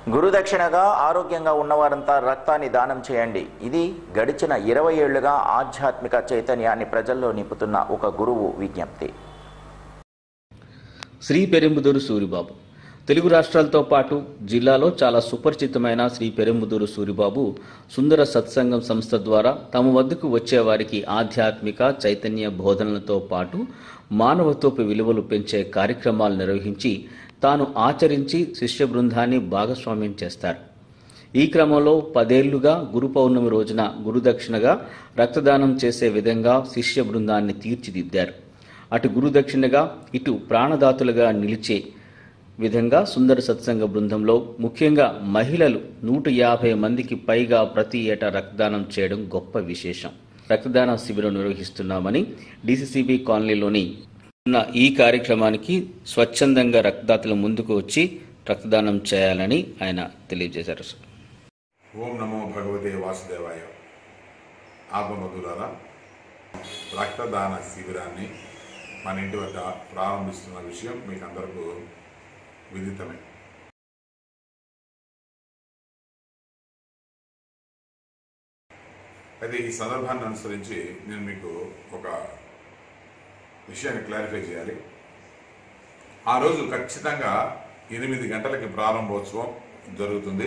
గురుదక్షిణగా ఆరోగ్యంగా ఉన్నవారంతా రక్తాన్ని దానం చేయండి ఇది గడిచిన ఇరవై ఏళ్లుగా ఆధ్యాత్మిక చైతన్యాన్ని ప్రజల్లో నింపుతున్న ఒక గురువు విజ్ఞప్తి శ్రీ పెరింబుదూరు సూరిబాబు తెలుగు రాష్ట్రాలతో పాటు జిల్లాలో చాలా సుపరిచితమైన శ్రీ పెరింబుదూరు సూరిబాబు సుందర సత్సంగం సంస్థ ద్వారా తమ వద్దకు వచ్చే వారికి ఆధ్యాత్మిక చైతన్య బోధనలతో పాటు మానవత్వపు విలువలు పెంచే కార్యక్రమాలు నిర్వహించి తాను ఆచరించి శిష్య బృందాన్ని భాగస్వామ్యం చేస్తారు ఈ క్రమంలో పదేళ్లుగా గురు పౌర్ణమి రోజున గురుదక్షిణగా రక్తదానం చేసే విధంగా శిష్య బృందాన్ని తీర్చిదిద్దారు అటు గురుదక్షిణగా ఇటు ప్రాణదాతులుగా నిలిచే విధంగా సుందర సత్సంగ బృందంలో ముఖ్యంగా మహిళలు నూట యాభై మందికి పైగా ప్రతి ఏటా రక్తదానం చేయడం గొప్ప విశేషం రక్తదాన శిబిరం నిర్వహిస్తున్నామని డీసీసీబీ కాలనీలోని ఉన్న ఈ కార్యక్రమానికి స్వచ్ఛందంగా రక్తదాతలు ముందుకు వచ్చి రక్తదానం చేయాలని ఆయన తెలియజేశారు ఓం నమో భగవతే వాసుదేవాయ ఆత్మబంధులారా రక్తదాన శిబిరాన్ని మన ఇంటి వద్ద ప్రారంభిస్తున్న విషయం మీకు అందరికీ విదితమే అయితే ఈ సందర్భాన్ని అనుసరించి నేను మీకు ఒక విషయాన్ని క్లారిఫై చేయాలి ఆ రోజు ఖచ్చితంగా ఎనిమిది గంటలకి ప్రారంభోత్సవం జరుగుతుంది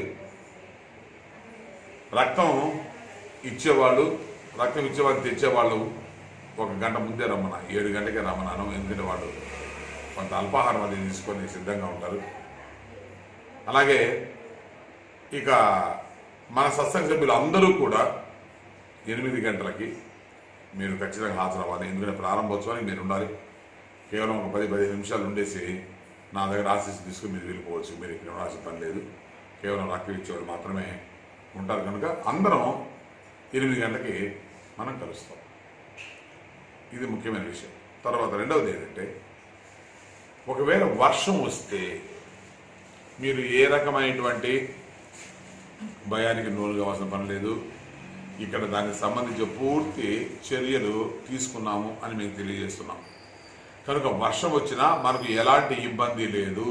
రక్తం ఇచ్చేవాళ్ళు రక్తం ఇచ్చేవాళ్ళు తెచ్చేవాళ్ళు ఒక గంట ముందే రమ్మన ఏడు గంటకే రమ్మన్నాను ఎందుకంటే వాళ్ళు కొంత అల్పాహారం అది తీసుకొని సిద్ధంగా ఉంటారు అలాగే ఇక మన సత్సంగ సభ్యులు అందరూ కూడా ఎనిమిది గంటలకి మీరు ఖచ్చితంగా హాజరవ్వాలి ఎందుకంటే ప్రారంభోత్సవానికి మీరు ఉండాలి కేవలం ఒక పది పదిహేను నిమిషాలు ఉండేసి నా దగ్గర ఆశీస్సు తీసుకుని మీరు వెళ్ళిపోవచ్చు మీరు ఇక్కడ ఉండాల్సిన పని లేదు కేవలం రక్తం ఇచ్చేవాళ్ళు మాత్రమే ఉంటారు కనుక అందరం ఎనిమిది గంటలకి మనం కలుస్తాం ఇది ముఖ్యమైన విషయం తర్వాత రెండవది ఏంటంటే ఒకవేళ వర్షం వస్తే మీరు ఏ రకమైనటువంటి భయానికి నూలు కావాల్సిన పని లేదు ఇక్కడ దానికి సంబంధించిన పూర్తి చర్యలు తీసుకున్నాము అని మేము తెలియజేస్తున్నాం కనుక వర్షం వచ్చినా మనకు ఎలాంటి ఇబ్బంది లేదు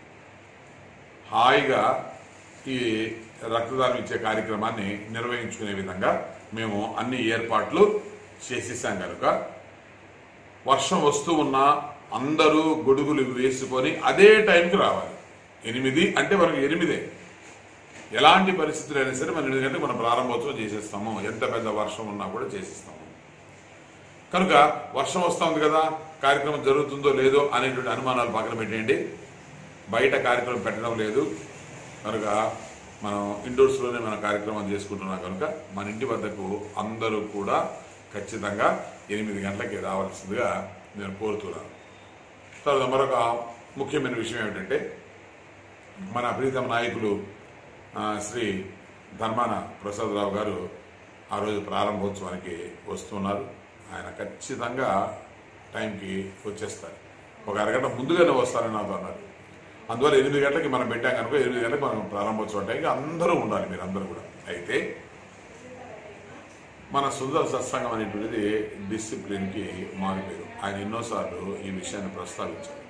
హాయిగా ఈ రక్తదానం ఇచ్చే కార్యక్రమాన్ని నిర్వహించుకునే విధంగా మేము అన్ని ఏర్పాట్లు చేసేసాం కనుక వర్షం వస్తూ ఉన్నా అందరూ గొడుగులు వేసుకొని అదే టైంకి రావాలి ఎనిమిది అంటే మనకు ఎనిమిదే ఎలాంటి పరిస్థితులు అయినా సరే మనం ఎనిమిది గంటలకు మనం ప్రారంభోత్సవం చేసేస్తాము ఎంత పెద్ద వర్షం ఉన్నా కూడా చేసేస్తాము కనుక వర్షం వస్తుంది కదా కార్యక్రమం జరుగుతుందో లేదో అనేటువంటి అనుమానాలు పక్కన పెట్టేయండి బయట కార్యక్రమం పెట్టడం లేదు కనుక మనం ఇండోర్స్లోనే మన కార్యక్రమం చేసుకుంటున్నాం కనుక మన ఇంటి వద్దకు అందరూ కూడా ఖచ్చితంగా ఎనిమిది గంటలకి రావాల్సిందిగా నేను కోరుతున్నాను తర్వాత మరొక ముఖ్యమైన విషయం ఏమిటంటే మన ప్రీతం నాయకులు ఆ, శ్రీ ధర్మాన ప్రసాదరావు గారు ఆ రోజు ప్రారంభోత్సవానికి వస్తున్నారు ఆయన ఖచ్చితంగా టైంకి వచ్చేస్తారు ఒక అరగంట ముందుగానే వస్తారని నాతో అన్నారు అందువల్ల ఎనిమిది గంటలకి మనం పెట్టాం కనుక ఎనిమిది గంటలకు మనం ప్రారంభోత్సవం టైంకి అందరూ ఉండాలి మీరు అందరూ కూడా అయితే మన సుందర సత్సంగం అనేటువంటిది డిసిప్లిన్కి మారిపోయారు ఆయన ఎన్నోసార్లు ఈ విషయాన్ని ప్రస్తావించారు